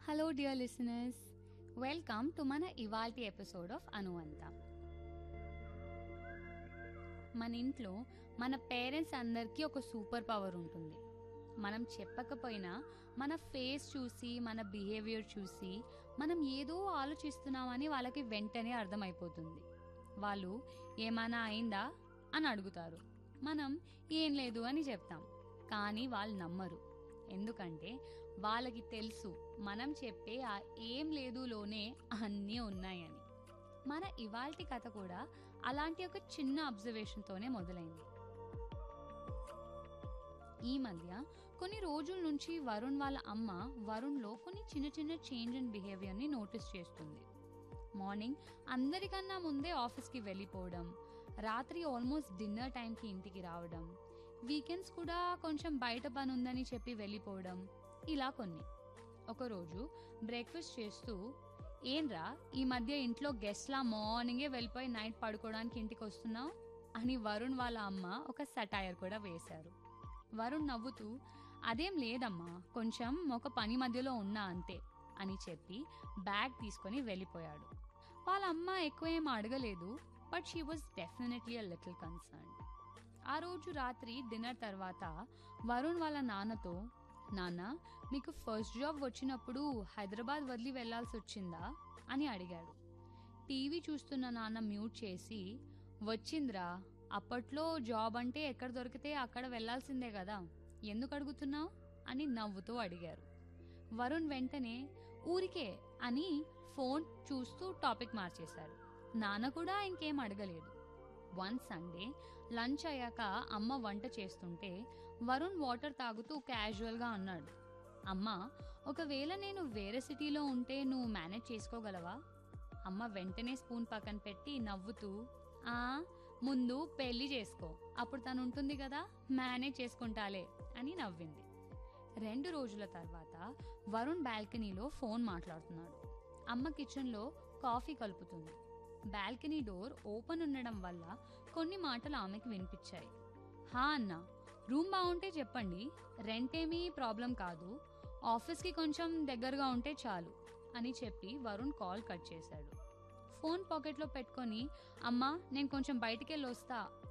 hello dear listeners welcome to మన ఇవాల్టి episode of అనువంత మన ఇంట్లో మన పేరెంట్స్ అందరికీ ఒక సూపర్ పవర్ ఉంటుంది మనం చెప్పకపోయినా మన ఫేస్ చూసి మన బిహేవియర్ చూసి మనం ఏదో ఆలోచిస్తున్నామని వాళ్ళకి వెంటనే అర్థమైపోతుంది వాళ్ళు ఏమైనా అయిందా అని అడుగుతారు మనం ఏం లేదు అని చెప్తాం కానీ వాళ్ళు నమ్మరు ఎందుకంటే వాళ్ళకి తెలుసు మనం చెప్పే ఆ ఏం లేదులోనే అన్నీ ఉన్నాయని మన ఇవాల్టి కథ కూడా అలాంటి ఒక చిన్న అబ్జర్వేషన్తోనే మొదలైంది ఈ మధ్య కొన్ని రోజుల నుంచి వరుణ్ వాళ్ళ అమ్మ వరుణ్లో కొన్ని చిన్న చిన్న చేంజ్ ఇన్ బిహేవియర్ని నోటీస్ చేస్తుంది మార్నింగ్ అందరికన్నా ముందే ఆఫీస్కి వెళ్ళిపోవడం రాత్రి ఆల్మోస్ట్ డిన్నర్ టైంకి ఇంటికి రావడం వీకెండ్స్ కూడా కొంచెం బయట పని ఉందని చెప్పి వెళ్ళిపోవడం ఇలా కొన్ని ఒకరోజు బ్రేక్ఫాస్ట్ చేస్తూ ఏంరా ఈ మధ్య ఇంట్లో గెస్ట్లా మార్నింగే వెళ్ళిపోయి నైట్ పడుకోవడానికి ఇంటికి వస్తున్నావు అని వరుణ్ వాళ్ళ అమ్మ ఒక సటైర్ కూడా వేశారు వరుణ్ నవ్వుతూ అదేం లేదమ్మా కొంచెం ఒక పని మధ్యలో ఉన్నా అంతే అని చెప్పి బ్యాగ్ తీసుకొని వెళ్ళిపోయాడు వాళ్ళ అమ్మ ఎక్కువ ఏం అడగలేదు but she was definitely a little concern ఆ రోజు రాత్రి డిన్నర్ తర్వాత వరుణ్ వాళ్ళ నాన్నతో నాన్న మీకు ఫస్ట్ జాబ్ వచ్చినప్పుడు హైదరాబాద్ వదిలి వెళ్లాల్సి వచ్చిందా అని అడిగాడు టీవీ చూస్తున్న నాన్న మ్యూట్ చేసి వచ్చిందిరా అప్పట్లో జాబ్ అంటే ఎక్కడ దొరికితే అక్కడ వెళ్లాల్సిందే కదా ఎందుకు అడుగుతున్నావు అని నవ్వుతూ అడిగారు వరుణ్ వెంటనే ఊరికే అని ఫోన్ చూస్తూ టాపిక్ మార్చేశారు నాన్న కూడా ఇంకేం అడగలేదు వన్ సండే లంచ్ అయ్యాక అమ్మ వంట చేస్తుంటే వరుణ్ వాటర్ తాగుతూ క్యాజువల్గా అన్నాడు అమ్మ ఒకవేళ నేను వేరే సిటీలో ఉంటే నువ్వు మేనేజ్ చేసుకోగలవా అమ్మ వెంటనే స్పూన్ పక్కన పెట్టి నవ్వుతూ ఆ ముందు పెళ్లి చేసుకో అప్పుడు తను ఉంటుంది కదా మేనేజ్ చేసుకుంటాలే అని నవ్వింది రెండు రోజుల తర్వాత వరుణ్ బాల్కనీలో ఫోన్ మాట్లాడుతున్నాడు అమ్మ కిచెన్లో కాఫీ కలుపుతుంది బాల్కనీ డోర్ ఓపెన్ ఉండడం వల్ల కొన్ని మాటలు ఆమెకి వినిపించాయి హా అన్న రూమ్ బాగుంటే చెప్పండి రెంట్ ఏమీ ప్రాబ్లం కాదు ఆఫీస్కి కొంచెం దగ్గరగా ఉంటే చాలు అని చెప్పి వరుణ్ కాల్ కట్ చేశాడు ఫోన్ పాకెట్లో పెట్టుకొని అమ్మా నేను కొంచెం బయటికి వెళ్ళి వస్తా